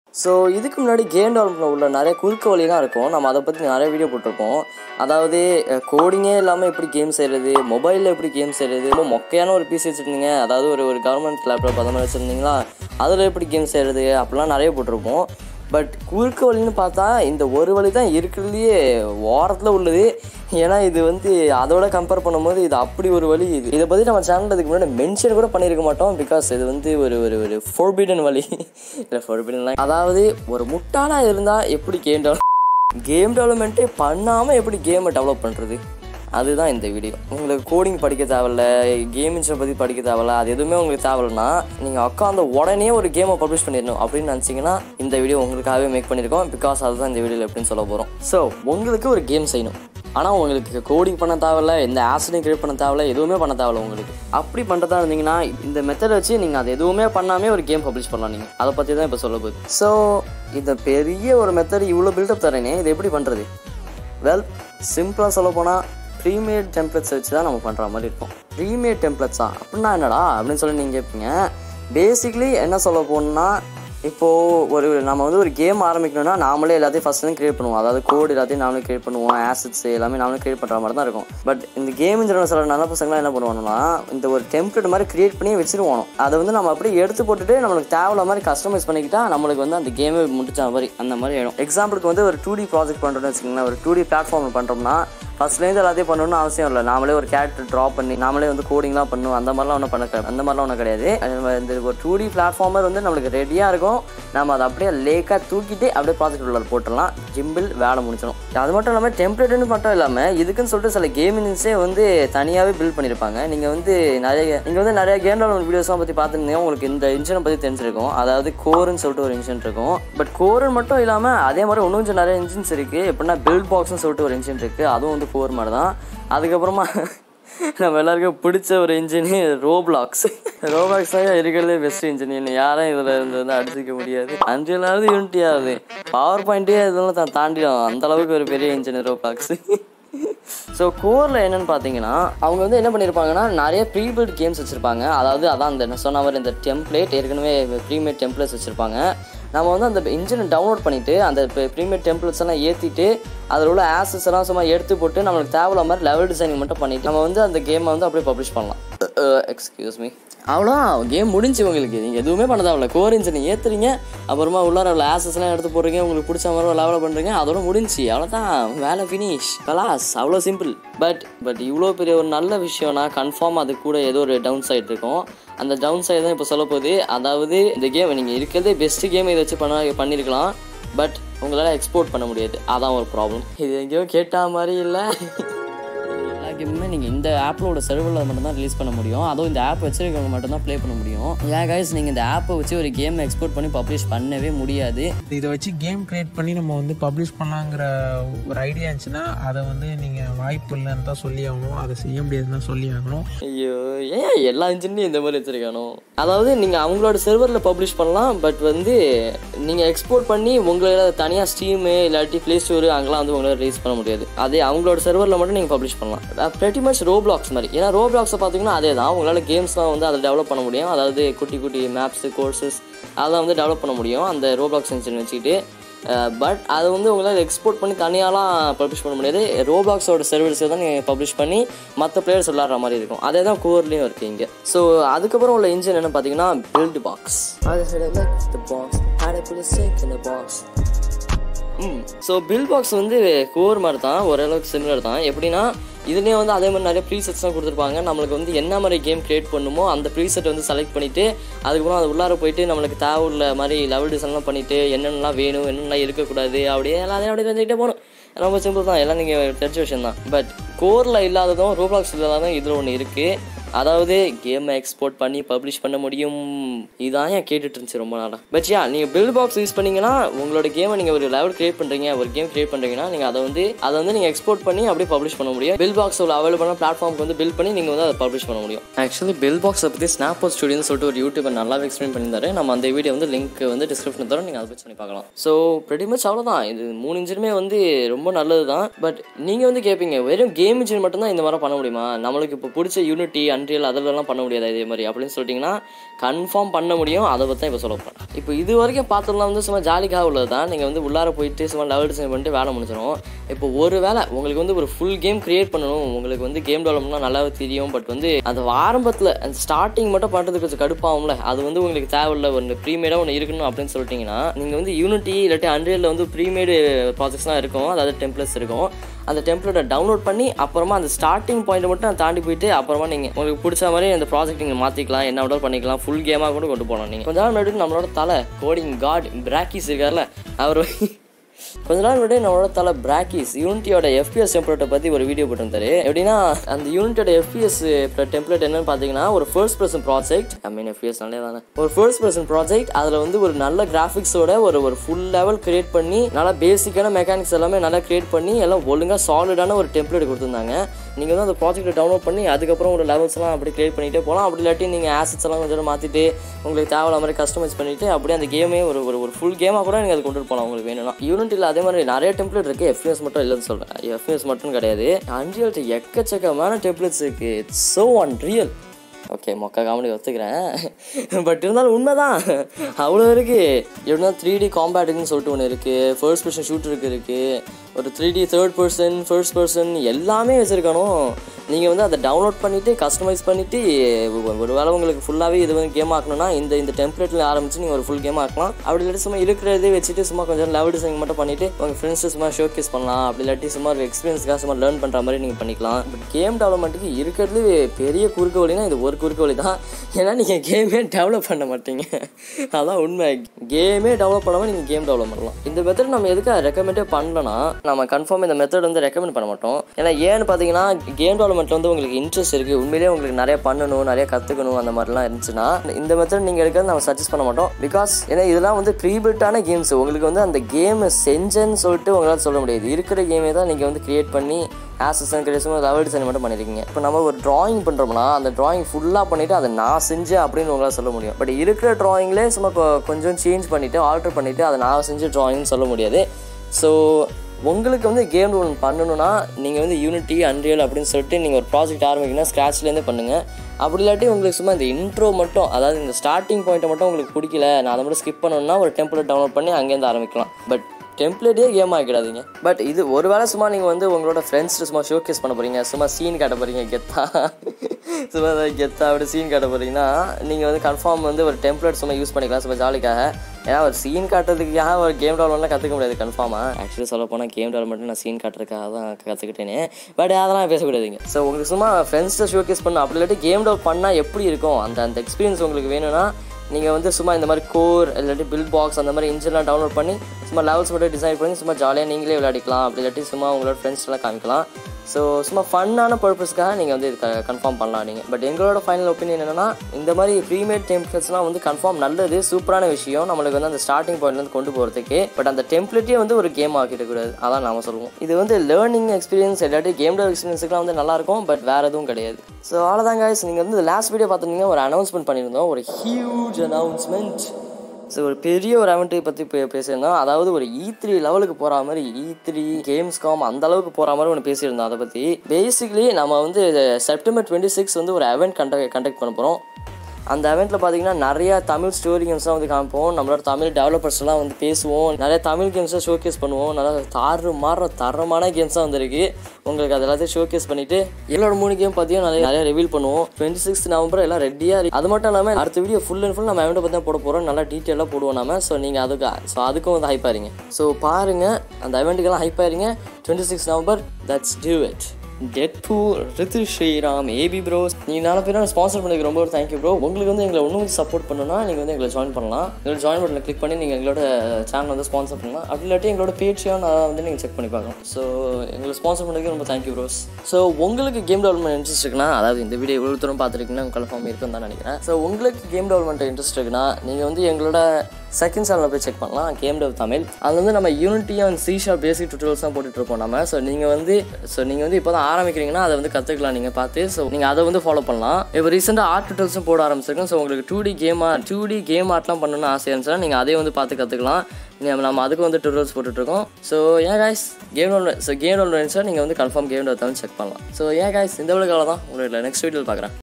So இதுக்கு முன்னாடி game development உள்ள நிறைய குறுக்கு வழிலாம் இருக்கும் நம்ம அதை பற்றி நிறைய வீடியோ போட்டிருக்கோம் அதாவது கோடிங்கே இல்லாமல் எப்படி கேம் செய்கிறது மொபைலில் எப்படி கேம் செய்கிறது ரொம்ப மொக்கையான ஒரு பீஸ் வச்சுருந்தீங்க அதாவது ஒரு ஒரு கவர்மெண்ட் லேப்டாப் அந்த மாதிரி வச்சுருந்தீங்களா அதில் எப்படி கேம் செய்கிறது அப்படிலாம் நிறைய போட்டிருப்போம் பட் குறுக்கு வழின்னு பார்த்தா இந்த ஒரு வழி தான் இருக்கிறதுலையே வாரத்தில் உள்ளது ஏன்னா இது வந்து அதோட கம்பேர் பண்ணும்போது இது அப்படி ஒரு வழி இது இதை பற்றி நம்ம சேனல் இதுக்கு முன்னாடி மென்ஷன் கூட பண்ணியிருக்க மாட்டோம் பிகாஸ் இது வந்து ஒரு ஒரு ஒரு ஃபோர்பிடன் வழி இல்லை ஃபோர்பிடன் அதாவது ஒரு முட்டாளாக இருந்தால் எப்படி கேம் டெவலப் கேம் டெவலப்மெண்ட்டே பண்ணாமல் எப்படி கேமை டெவலப் பண்ணுறது அதுதான் இந்த வீடியோ உங்களுக்கு கோடிங் படிக்க தேவையில்ல கேம் இன்ஜினை பற்றி படிக்க தேவையில்ல அது எதுவுமே உங்களுக்கு தேவையில்லைன்னா நீங்கள் உட்காந்து உடனே ஒரு கேமை பப்ளிஷ் பண்ணிடணும் அப்படின்னு நினச்சிங்கன்னா இந்த வீடியோ உங்களுக்காகவே மேக் பண்ணியிருக்கோம் பிகாஸ் அதுதான் இந்த வீடியோவில் எப்படின்னு சொல்ல போகிறோம் ஸோ உங்களுக்கு ஒரு கேம் செய்யணும் ஆனால் உங்களுக்கு கோடிங் பண்ண தேவையில்ல எந்த ஆசிடையும் கிரியேட் பண்ண தேவையில்ல எதுவுமே பண்ண தேவையில்ல உங்களுக்கு அப்படி பண்ணுறதா இருந்தீங்கன்னா இந்த மெத்தட் வச்சு நீங்கள் அதை எதுவுமே பண்ணாமே ஒரு கேம் பப்ளிஷ் பண்ணலாம் நீங்கள் அதை பற்றி தான் இப்போ சொல்ல போகுது ஸோ இந்த பெரிய ஒரு மெத்தட் இவ்வளோ பில்டப் தரேனே இது எப்படி பண்ணுறது வெல் சிம்பிளாக சொல்ல போனால் ப்ரீமேட் டெம்ப்ளெட்ஸ் வச்சு தான் நம்ம பண்ணுற மாதிரி இருக்கும் ப்ரீமேட் டெம்ப்ளெட்ஸா அப்படின்னா என்னடா அப்படின்னு சொல்லி நீங்கள் கேட்பீங்க பேசிக்லி என்ன சொல்ல போகணுன்னா இப்போது ஒரு நம்ம வந்து ஒரு கேம் ஆரம்பிக்கணும்னா நாமளே எல்லாத்தையும் ஃபஸ்ட் தான் கிரியேட் பண்ணுவோம் அதாவது கோட் எல்லாத்தையும் நாமளே கிரியேட் பண்ணுவோம் ஆசிட்ஸ் எல்லாமே நாமளே கிரியேட் பண்ணுற மாதிரி தான் இருக்கும் பட் இந்த கேம் இன்ஜினியர் சில நல்ல பசங்களாம் என்ன பண்ணுவாங்கன்னா இந்த ஒரு டெம்ப்ளேட் மாதிரி கிரியேட் பண்ணி வச்சிருவோம் அதை வந்து நம்ம அப்படியே எடுத்து போட்டுட்டு நம்மளுக்கு தேவையில்ல மாதிரி கஸ்டமைஸ் பண்ணிக்கிட்டா நம்மளுக்கு வந்து அந்த கேமே முடிச்ச மாதிரி அந்த மாதிரி ஆயிடும் எக்ஸாம்பிளுக்கு வந்து ஒரு டூ டி ப்ராஜெக்ட் பண்ணுறோம்னு வச்சுக்கோங்களேன் ஒரு டூ டி பிளாட்ஃபார்ம் பண்ணுறோம்னா ஃபஸ்ட்லேருந்து எல்லாத்தையும் பண்ணணும்னு அவசியம் இல்லை நாமளே ஒரு கேரக்டர் ட்ரா பண்ணி நாமளே வந்து கோடிங்லாம் பண்ணுவோம் அந்த மாதிரிலாம் ஒன்றும் பண்ண கிடையாது. அந்த மாதிரிலாம் ஒன்றும் கிடையாது அது இந்த ஒரு டூ டி பிளாட்ஃபார்மர் வந்து நம்மளுக்கு ரெடியாக இருக்கும் நம்ம அதை அப்படியே லேக்காக தூக்கிட்டு அப்படியே ப்ராஜெக்ட் உள்ள போட்டுடலாம் ஜிம்பிள் வேலை முடிச்சிடும் அது மட்டும் இல்லாமல் டெம்ப்ளேட்னு மட்டும் இல்லாமல் இதுக்குன்னு சொல்லிட்டு சில கேமிங்ஸே வந்து தனியாகவே பில்ட் பண்ணியிருப்பாங்க நீங்கள் வந்து நிறைய நீங்கள் வந்து நிறைய கேம் டெவலப்மெண்ட் வீடியோஸ்லாம் பற்றி பார்த்துருந்தீங்க உங்களுக்கு இந்த இன்ஜினை பற்றி தெரிஞ்சிருக்கும் அதாவது கோருன்னு சொல்லிட்டு ஒரு இன்ஜின் இருக்கும் பட் கோருன்னு மட்டும் இல்லாமல் அதே மாதிரி இன்னும் கொஞ்சம் நிறைய இன்ஜின்ஸ் இருக்குது எப்படின்னா பில்ட் பாக்ஸ்னு சொல்லிட்டு ஒரு இன்ஜின் இருக்குது அதுவும் வந்து கோர் மாதிரி தான் அதுக்கப்புறமா நம்ம எல்லாருக்கும் பிடிச்ச ஒரு இன்ஜின் ரோப்ளாக்ஸ் ரோப்ளாக்ஸ் தான் இருக்கிறதே பெஸ்ட் இன்ஜின் யாரும் இதில் இருந்து வந்து அடிச்சிக்க முடியாது அஞ்சிலாவது யூனிட்டி ஆகுது பவர் பாயிண்ட்டே இதெல்லாம் தான் தாண்டிடும் அந்த அளவுக்கு ஒரு பெரிய இன்ஜின் ரோப்ளாக்ஸ் ஸோ கோரில் என்னன்னு பார்த்தீங்கன்னா அவங்க வந்து என்ன பண்ணியிருப்பாங்கன்னா நிறைய ப்ரீபில்ட் கேம்ஸ் வச்சுருப்பாங்க அதாவது அதான் அந்த நான் சொன்ன மாதிரி இந்த டெம்ப்ளேட் ஏற்கனவே ப்ரீமேட் டெம்ப்ளேட்ஸ் வச்சுருப்பாங்க நம்ம வந்து அந்த இன்ஜினை டவுன்லோட் பண்ணிவிட்டு அந்த ப்ரீமியர் டெம்ப்ளேட்ஸ் எல்லாம் ஏற்றிட்டு அதில் உள்ள ஆசஸ் எல்லாம் சும்மா எடுத்து போட்டு நம்மளுக்கு தேவையில்ல மாதிரி லெவல் டிசைனிங் மட்டும் பண்ணிட்டு நம்ம வந்து அந்த கேமை வந்து அப்படியே பப்ளிஷ் பண்ணலாம் எக்ஸ்கியூஸ் மீ அவ்வளோதான் கேம் முடிஞ்சு உங்களுக்கு நீங்கள் எதுவுமே பண்ண தேவையில்ல கோர் இன்ஜினை ஏற்றுறீங்க அப்புறமா உள்ளார உள்ள ஆசஸ்லாம் எடுத்து போடுறீங்க உங்களுக்கு பிடிச்ச மாதிரி லெவலில் பண்ணுறீங்க அதோட முடிஞ்சு அவ்வளோதான் வேலை ஃபினிஷ் கலாஸ் அவ்வளோ சிம்பிள் பட் பட் இவ்வளோ பெரிய ஒரு நல்ல விஷயம்னா கன்ஃபார்ம் அது கூட ஏதோ ஒரு டவுன் சைடு இருக்கும் அந்த டவுன் சைடு தான் இப்போ சொல்ல போகுது அதாவது இந்த கேம் நீங்கள் இருக்கிறதே பெஸ்ட் கேம் இதை வச்சு பண்ண பண்ணியிருக்கலாம் பட் உங்களால் எக்ஸ்போர்ட் பண்ண முடியாது அதான் ஒரு ப்ராப்ளம் இது எங்கேயோ கேட்ட மாதிரி இல்லை எல்லா கேமுமே நீங்கள் இந்த ஆப்போட சர்வரில் மட்டும்தான் ரிலீஸ் பண்ண முடியும் அதுவும் இந்த ஆப் வச்சிருக்கவங்க மட்டும்தான் ப்ளே பண்ண முடியும் ஏன் கைஸ் நீங்கள் இந்த ஆப்பை வச்சு ஒரு கேம் எக்ஸ்போர்ட் பண்ணி பப்ளிஷ் பண்ணவே முடியாது இதை வச்சு கேம் கிரியேட் பண்ணி நம்ம வந்து பப்ளிஷ் பண்ணலாங்கிற ஒரு ஐடியா இருந்துச்சுன்னா அதை வந்து நீங்கள் வாய்ப்பு இல்லைன்னு தான் சொல்லி ஆகணும் அதை செய்ய முடியாதுன்னு தான் சொல்லி ஆகணும் ஐயோ ஏன் எல்லா இன்ஜின்லையும் இந்த மாதிரி வச்சிருக்கானோ அதாவது நீங்கள் அவங்களோட சர்வரில் பப்ளிஷ் பண்ணலாம் பட் வந்து நீங்கள் எக்ஸ்போர்ட் பண்ணி உங்களால தனியாக ஸ்டீமு இல்லாட்டி ப்ளே ஸ்டோரு அங்கெல்லாம் வந்து உங்களால் ரிலீஸ் பண்ண முடியாது அதே அவங்களோட சர்வரில் மட்டும் நீங்கள் பப்ளிஷ் பண்ணலாம் pretty மச் ரோப்ளாக்ஸ் மாதிரி ஏன்னா ரோப்ளாக்ஸை பார்த்தீங்கன்னா அதே தான் உங்களால் கேம்ஸ்லாம் வந்து அதை டெவலப் பண்ண முடியும் அதாவது குட்டி குட்டி மேப்ஸு கோர்சஸ் அதெல்லாம் வந்து டெவலப் பண்ண முடியும் அந்த ரோப்ளாக்ஸ் இன்ஜின் வச்சுக்கிட்டு பட் அதை வந்து உங்களால் எக்ஸ்போர்ட் பண்ணி தனியாலாம் பப்ளிஷ் பண்ண முடியாது ரோபாக்ஸோட சர்வீஸை தான் நீங்கள் பப்ளிஷ் பண்ணி மற்ற பிளேயர்ஸ் விளாட்ற மாதிரி இருக்கும் அதே தான் கோர்லேயும் இருக்குது இங்கே ஸோ அதுக்கப்புறம் உள்ள இன்ஜின் என்ன பார்த்தீங்கன்னா பில்ட் பாக்ஸ் ம் ஸோ பில் பாக்ஸ் வந்து கோர் மாதிரி தான் ஓரளவுக்கு சிமிலர் தான் எப்படின்னா இதுலேயே வந்து அதே மாதிரி நிறைய ப்ரீசெட்ஸ்லாம் கொடுத்துருப்பாங்க நம்மளுக்கு வந்து என்ன மாதிரி கேம் கிரியேட் பண்ணுமோ அந்த ப்ரீசெட் வந்து செலக்ட் பண்ணிவிட்டு அதுக்கப்புறம் அது உள்ளார போயிட்டு நம்மளுக்கு தேவையுள்ள மாதிரி லெவல் டிசைன்லாம் பண்ணிவிட்டு என்னென்னலாம் வேணும் என்னென்னலாம் இருக்கக்கூடாது அப்படியே எல்லாத்தையும் அப்படியே செஞ்சுக்கிட்டே போகணும் ரொம்ப சிம்பிள் தான் எல்லாம் நீங்கள் தெரிஞ்ச விஷயம் தான் பட் கோரில் இல்லாததும் ரோபாக்ஸ் இல்லாததும் இதில் ஒன்று இருக்குது அதாவது கேமை எக்ஸ்போர்ட் பண்ணி பப்ளிஷ் பண்ண முடியும் இதான் ஏன் கேட்டுட்டு இருந்துச்சு ரொம்ப நாளாக பட் யா நீங்கள் பில்ட் பாக்ஸ் யூஸ் பண்ணீங்கன்னா உங்களோட கேமை நீங்கள் ஒரு லெவல் கிரியேட் பண்ணுறீங்க ஒரு கேம் கிரியேட் பண்ணுறீங்கன்னா நீங்கள் அதை வந்து அதை வந்து நீங்கள் எக்ஸ்போர்ட் பண்ணி அப்படியே பப்ளிஷ் பண்ண முடியும் பில் பாக்ஸ் உள்ள அவைலபிளான பிளாட்ஃபார்முக்கு வந்து பில் பண்ணி நீங்கள் வந்து அதை பப்ளிஷ் பண்ண முடியும் ஆக்சுவலி பில் பாக்ஸை பற்றி ஸ்னாப்போ ஸ்டுடியோன்னு சொல்லிட்டு ஒரு யூடியூபர் நல்லாவே எக்ஸ்பிளைன் பண்ணியிருந்தாரு நம்ம அந்த வீடியோ வந்து லிங்க் வந்து டிஸ்கிரிப்ஷன் தரோம் நீங்கள் அதை வச்சு பண்ணி பார்க்கலாம் ஸோ pretty much அவ்வளோதான் இது மூணு இன்ஜினுமே வந்து ரொம்ப நல்லது தான் பட் நீங்கள் வந்து கேட்பீங்க வெறும் கேம் இன்ஜின் மட்டும்தான் இந்த மாதிரி பண்ண முடியுமா நம்மளுக்கு இப்போ பிடிச்ச யூனிட்டி அன்ரியல் அதிலலாம் பண்ண முடியாது இதே மாதிரி அப்படின்னு சொல்லிட்டிங்கன்னா கன்ஃபார்ம் பண்ண முடியும் அதை பற்றி தான் இப்போ சொல்ல போகிறேன் இப்போ இது வரைக்கும் பார்த்தோம்னா வந்து சும்மா ஜாலிக்காக உள்ளது தான் நீங்கள் வந்து உள்ளார போயிட்டு சும்மா லெவல் டிசைன் பண்ணிட்டு வேலை முடிச்சிடும் இப்போ ஒரு வேளை உங்களுக்கு வந்து ஒரு ஃபுல் கேம் கிரியேட் பண்ணணும் உங்களுக்கு வந்து கேம் டெவலப்மெண்ட்னா நல்லாவே தெரியும் பட் வந்து அது ஆரம்பத்தில் அந்த ஸ்டார்டிங் மட்டும் பண்ணுறதுக்கு கொஞ்சம் கடுப்பாகும்ல அது வந்து உங்களுக்கு தேவையில்ல ஒன்று ப்ரீமேடாக ஒன்று இருக்கணும் அப்படின்னு சொல்லிட்டீங்கன்னா நீங்கள் வந்து யூனிட்டி இல்லாட்டி அன்ரியலில் வந்து ப்ரீமேடு ப்ராஜெக்ட்ஸ்லாம் இருக்கும் அதாவது டெம்ப்ளேட்ஸ் இருக்கும் அந்த டெம்ப்ளேட்டை டவுன்லோட் பண்ணி அப்புறமா அந்த ஸ்டார்டிங் பாயிண்ட் மட்டும் தாண்டி போயிட்டு அப்புறமா நீங்கள் உங்களுக்கு பிடிச்ச மாதிரி அந்த ப்ராஜெக்ட் நீங்கள் மாற்றிக்கலாம் என்ன வேணாலும் பண்ணிக்கலாம் ஃபுல் கேமாக கூட கொண்டு போகலாம் நீங்கள் கொஞ்ச நாள் முன்னாடி நம்மளோட தலை கோடிங் காட் பிராக்கிஸ் இருக்கார்ல அவர் கொஞ்ச நாள் முன்னாடி நம்மளோட தலை பிராக்கிஸ் யூனிட்டியோட எஃபிஎஸ் டெம்ப்ளேட்டை பற்றி ஒரு வீடியோ போட்டிருந்தாரு எப்படின்னா அந்த யூனிட்டியோட எஃபிஎஸ் டெம்ப்ளேட் என்னன்னு பார்த்தீங்கன்னா ஒரு first person project I mean FPS நல்லே தானே ஒரு ஃபர்ஸ்ட் பர்சன் ப்ராஜெக்ட் அதில் வந்து ஒரு நல்ல கிராஃபிக்ஸோட ஒரு ஒரு ஃபுல் லெவல் கிரியேட் பண்ணி நல்லா பேசிக்கான மெக்கானிக்ஸ் எல்லாமே நல்லா கிரியேட் பண்ணி எல்லாம் ஒழுங்காக சாலிடான ஒரு டெம்ப்ளேட் கொடுத்துருந்தாங்க நீங்கள் வந்து அந்த ப்ராஜெக்ட்டை டவுன்லோட் பண்ணி அதுக்கப்புறம் ஒரு லெவல்ஸ்லாம் அப்படி கிரியேட் பண்ணிகிட்டே போகலாம் அப்படி இல்லாட்டி நீங்கள் ஆசட்ஸ் எல்லாம் கொஞ்சம் மாற்றிட்டு உங்களுக்கு தேவையில்ல மாதிரி கஸ்டமைஸ் பண்ணிவிட்டு அப்படியே அந்த கேமே ஒரு ஒரு ஒரு ஃபுல் கேமாக கூட நீங்கள் அது கொண்டு போகலாம் உங்களுக்கு வேணும்னா யூனிட்டியில் அதே மாதிரி நிறைய டெம்ப்ளேட் இருக்குது எஃப்எஸ் மட்டும் இல்லைன்னு சொல்கிறேன் எஃப்எஸ் மட்டும் கிடையாது அன்ரியல்ட்டு எக்கச்சக்கமான டெம்ப்ளேட்ஸ் இருக்குது இட்ஸ் ஸோ அன்ரியல் ஓகே மொக்க காமெடி ஒத்துக்கிறேன் பட் இருந்தாலும் உண்மைதான் அவ்வளோ இருக்குது எப்படின்னா த்ரீ டி காம்பேட்டுன்னு சொல்லிட்டு ஒன்று இருக்குது ஃபர்ஸ்ட் பர்சன் ஷூட்டருக்கு இருக்குது ஒரு three D third person first person எல்லாமே வச்சுருக்கணும் நீங்கள் வந்து அதை டவுன்லோட் பண்ணிவிட்டு கஸ்டமைஸ் பண்ணிவிட்டு ஒரு வேளை உங்களுக்கு ஃபுல்லாகவே இது வந்து கேம் ஆக்கணும்னா இந்த இந்த டெம்ப்ளேட்டில் ஆரம்பிச்சு நீங்கள் ஒரு ஃபுல் கேம் ஆக்கலாம் அப்படி இல்லாட்டி சும்மா இருக்கிறதே வச்சுட்டு சும்மா கொஞ்சம் லெவல் டிசைன் மட்டும் பண்ணிவிட்டு உங்கள் ஃப்ரெண்ட்ஸு சும்மா ஷோ கேஸ் பண்ணலாம் அப்படி இல்லாட்டி சும்மா ஒரு எக்ஸ்பீரியன்ஸ்க்காக சும்மா லேர்ன் பண்ணுற மாதிரி நீங்கள் பண்ணிக்கலாம் பட் கேம் டெவலப்மெண்ட்டுக்கு இருக்கிறது பெரிய குறுக்கு வழினா இது ஒரு குறுக்கு வழி தான் ஏன்னா நீங்கள் கேமே டெவலப் பண்ண மாட்டீங்க அதான் உண்மை கேமே டெவலப் பண்ணாமல் நீங்கள் கேம் டெவலப் பண்ணலாம் இந்த மெத்தட் நம்ம எதுக்காக ரெக்கமெண்டே பண்ணலன்னா நம்ம கன்ஃபார்ம் இந்த மெத்தட் வந்து ரெக்கமெண்ட் பண்ண மாட்டோம் ஏன்னா ஏன்னு பார்த்தீங்கன்னா கேம் டெவலப்மெண்ட்டில் வந்து உங்களுக்கு இன்ட்ரெஸ்ட் இருக்குது உண்மையிலேயே உங்களுக்கு நிறைய பண்ணணும் நிறைய கற்றுக்கணும் அந்த மாதிரிலாம் இருந்துச்சுன்னா இந்த மெத்தட் நீங்கள் எடுக்கிறது நம்ம சஜஸ்ட் பண்ண மாட்டோம் பிகாஸ் ஏன்னா இதெல்லாம் வந்து ப்ரீபில்ட்டான கேம்ஸ் உங்களுக்கு வந்து அந்த கேமை செஞ்சேன்னு சொல்லிட்டு உங்களால் சொல்ல முடியாது இருக்கிற கேமே தான் நீங்கள் வந்து கிரியேட் பண்ணி ஆசஸன் கிரியேஷன் லெவல் டிசைன் மட்டும் பண்ணியிருக்கீங்க இப்போ நம்ம ஒரு ட்ராயிங் பண்ணுறோம்னா அந்த ட்ராயிங் ஃபுல்லாக பண்ணிவிட்டு அதை நான் செஞ்சேன் அப்படின்னு உங்களால் சொல்ல முடியும் பட் இருக்கிற ட்ராயிங்லேயே சும்மா கொ- கொஞ்சம் சேஞ்ச் பண்ணிவிட்டு ஆல்டர் பண்ணிவிட்டு அதை நான் செஞ்ச ட்ராயிங்னு சொல்ல முடியாது ஸோ உங்களுக்கு வந்து கேம் டெவலப் பண்ணணும்னா நீங்கள் வந்து யூனிட்டி அன்ரியல் அப்படின்னு சொல்லிட்டு நீங்கள் ஒரு ப்ராஜெக்ட் ஆரம்பிக்கணும்னா ஸ்க்ராட்ச்லேருந்து பண்ணுங்கள் அப்படி இல்லாட்டி உங்களுக்கு சும்மா இந்த இன்ட்ரோ மட்டும் அதாவது இந்த ஸ்டார்டிங் பாயிண்ட்டை மட்டும் உங்களுக்கு பிடிக்கல நான் அதை மட்டும் ஸ்கிப் பண்ணணும்னா ஒரு டெம்ப்ளேட் டவுன்லோட் பண்ணி அங்கேருந்து ஆரம்பிக்கலாம் பட் டெம்ப்ளேட்டே கேம் ஆக்கிடாதீங்க பட் இது ஒரு வேளை சும்மா நீங்கள் வந்து உங்களோட ஃப்ரெண்ட்ஸ் சும்மா ஷோகேஸ் பண்ண போகிறீங்க சும்மா சீன் காட்ட போகிறீங்க கெத்தா சும்மா ஏதாவது கெத்தா அப்படி சீன் காட்ட போகிறீங்கன்னா நீங்கள் வந்து கன்ஃபார்ம் வந்து ஒரு டெம்ப்ளேட் சும்மா யூஸ் பண்ணிக்கலாம் சும்மா ஜாலிக்காக ஏன்னா ஒரு சீன் காட்டுறதுக்காக ஒரு கேம் டெவலப்மெண்ட்லாம் கற்றுக்க முடியாது கன்ஃபார்மாக ஆக்சுவலி சொல்ல போனால் கேம் டெவலப்மெண்ட் நான் சீன் காட்டுறதுக்காக தான் கற்றுக்கிட்டேனே பட் அதெல்லாம் பேசக்கூடாதுங்க ஸோ உங்களுக்கு சும்மா ஃப்ரெண்ட்ஸை ஷோகேஸ் பண்ண அப்படி இல்லாட்டி கேம் டெவலப் பண்ணால் எப்படி இருக்கும் அந்த அந்த எக்ஸ்பீரியன்ஸ் உங்களுக்கு வேணும்னா நீங்கள் வந்து சும்மா இந்த மாதிரி கோர் இல்லாட்டி பில்ட் பாக்ஸ் அந்த மாதிரி இன்ஜின்லாம் டவுன்லோட் பண்ணி சும்மா லெவல்ஸ் மட்டும் டிசைன் பண்ணி சும்மா ஜாலியாக நீங்களே விளையாடிக்கலாம் அப்படி இல்லாட்டி சும்மா உங்களோட ஃப்ரெண்ட்ஸ்லாம் காமிக்கலாம் ஸோ சும்மா ஃபன்னான பர்பஸ்க்காக நீங்கள் வந்து இது கன்ஃபார்ம் பண்ணலாம் நீங்கள் பட் எங்களோட ஃபைனல் ஒப்பீனியன் என்னன்னா இந்த மாதிரி ப்ரீமேட் டெம்ப்ளேட்ஸ்லாம் வந்து கன்ஃபார்ம் நல்லது சூப்பரான விஷயம் நம்மளுக்கு வந்து அந்த ஸ்டார்டிங் பாயிண்ட்லேருந்து கொண்டு போகிறதுக்கு பட் அந்த டெம்ப்ளேட்டே வந்து ஒரு கேம் ஆக்கிடக்கூடாது அதான் நாம சொல்லுவோம் இது வந்து லேர்னிங் எக்ஸ்பீரியன்ஸ் இல்லாட்டி கேம் டெவல் எக்ஸ்பீரியன்ஸுக்குலாம் வந்து நல்லாயிருக்கும் பட் வேறு எதுவும் கிடையாது ஸோ அவ்வளோதான் guys நீங்கள் வந்து லாஸ்ட் வீடியோ பார்த்துருந்தீங்க ஒரு அனௌன்ஸ்மெண்ட் பண்ணியிருந்தோம் ஒரு ஹியூஜ் அனௌன்ஸ்மெண்ட் ஸோ ஒரு பெரிய ஒரு event பற்றி பே பேசியிருந்தோம் அதாவது ஒரு இ த்ரீ லெவலுக்கு போகிற மாதிரி இ த்ரீ கேம்ஸ்காம் அந்த அளவுக்கு போகிற மாதிரி ஒன்று பேசியிருந்தோம் அதை பற்றி பேசிக்கலி நம்ம வந்து செப்டம்பர் டுவெண்ட்டி சிக்ஸ் வந்து ஒரு event கண்டக்ட் கண்டக்ட் பண்ண போகிறோம் அந்த eventல பார்த்தீங்கன்னா நிறைய தமிழ் ஸ்டோரி கேம்ஸ்லாம் வந்து காமிப்போம் நம்மளோட தமிழ் டெவலப்பர்ஸ்லாம் வந்து பேசுவோம் நிறைய தமிழ் கேம்ஸை ஷோகேஸ் பண்ணுவோம் நல்லா தாறு மாற தரமான கேம்ஸாக வந்திருக்கு உங்களுக்கு அது எல்லாத்தையும் ஷோகேஸ் பண்ணிட்டு எல்லோட மூணு கேம் பற்றியும் நிறைய நிறைய ரிவீல் பண்ணுவோம் டுவெண்ட்டி சிக்ஸ் நவம்பர் எல்லாம் ரெடியாக இருக்கு அது மட்டும் இல்லாமல் அடுத்த வீடியோ ஃபுல் அண்ட் ஃபுல் நம்ம event பற்றி தான் போட போகிறோம் நல்லா டீட்டெயிலாக போடுவோம் நம்ம ஸோ நீங்கள் அதுக்கு ஸோ அதுக்கும் வந்து ஹைப் ஆயிருங்க ஸோ பாருங்கள் அந்த eventக்கெல்லாம் ஹைப் ஆயிருங்க twenty six November that's to it டெட்பூ ரித்து ஸ்ரீராம் ஏபி ப்ரோஸ் நீங்கள் நாலு பேரும் ஸ்பான்சர் பண்ணதுக்கு ரொம்ப தேங்க்யூ ப்ரோ உங்களுக்கு வந்து எங்களை இன்னும் சப்போர்ட் பண்ணணும்னா நீங்கள் வந்து எங்களை ஜாயின் பண்ணலாம் எங்களோட ஜாயின் பட்டனில் கிளிக் பண்ணி நீங்கள் எங்களோட சேனல் வந்து ஸ்பான்சர் பண்ணலாம் அப்படி இல்லாட்டி எங்களோட பேட்ரியான் அதை வந்து நீங்கள் செக் பண்ணி பார்க்கலாம் ஸோ எங்களை ஸ்பான்சர் பண்ணதுக்கு ரொம்ப தேங்க்யூ ப்ரோஸ் ஸோ உங்களுக்கு கேம் டெவலப்மெண்ட் இன்ட்ரெஸ்ட் இருக்குன்னா அதாவது இந்த வீடியோ இவ்வளோ தூரம் பார்த்துருக்கீங்கன்னா கன்ஃபார்ம் இருக்குன்னு தான் நினைக்கிறேன் ஸோ உங்களுக்கு கேம் டெவலப்மெண்ட் இன்ட்ரெஸ்ட் இருக்குன்னா நீங்கள் வந்து எங்களோட செகண்ட் சேனலில் போய் செக் பண்ணலாம் கேம் டெவ் தமிழ் அது வந்து நம்ம Unity and C sharp basic tutorials தான் போட்டுட்டு இருப்போம் நம்ம ஸோ நீங்கள் வந்து ஸோ நீங்கள் வந்து இப்போ தான் ஆரம்பிக்கிறீங்கன்னா அதை வந்து கற்றுக்கலாம் நீங்கள் பார்த்து ஸோ நீங்கள் அதை வந்து ஃபாலோ பண்ணலாம் இப்போ ரீசெண்டாக ஆர்ட் டுட்டோரியல்ஸும் போட ஆரம்பிச்சிருக்கோம் ஸோ உங்களுக்கு two D game two D game ஆர்ட்லாம் பண்ணணும்னு ஆசையாக இருந்துச்சுன்னா நீங்கள் அதே வந்து பார்த்து கற்றுக்கலாம் நம்ம நம்ம அதுக்கு வந்து டுட்டோரியல்ஸ் போட்டுட்ருக்கோம் ஸோ ஏன் guys game download so game download நீங்கள் வந்து கன்ஃபார்ம் கேம் டவுன் செக் பண்ணலாம் ஸோ ஏன் காய்ஸ் இந்த விளக்கால தான் உங்களுக்கு நெக்ஸ்ட் வீடியோவில் பார்க்குறேன்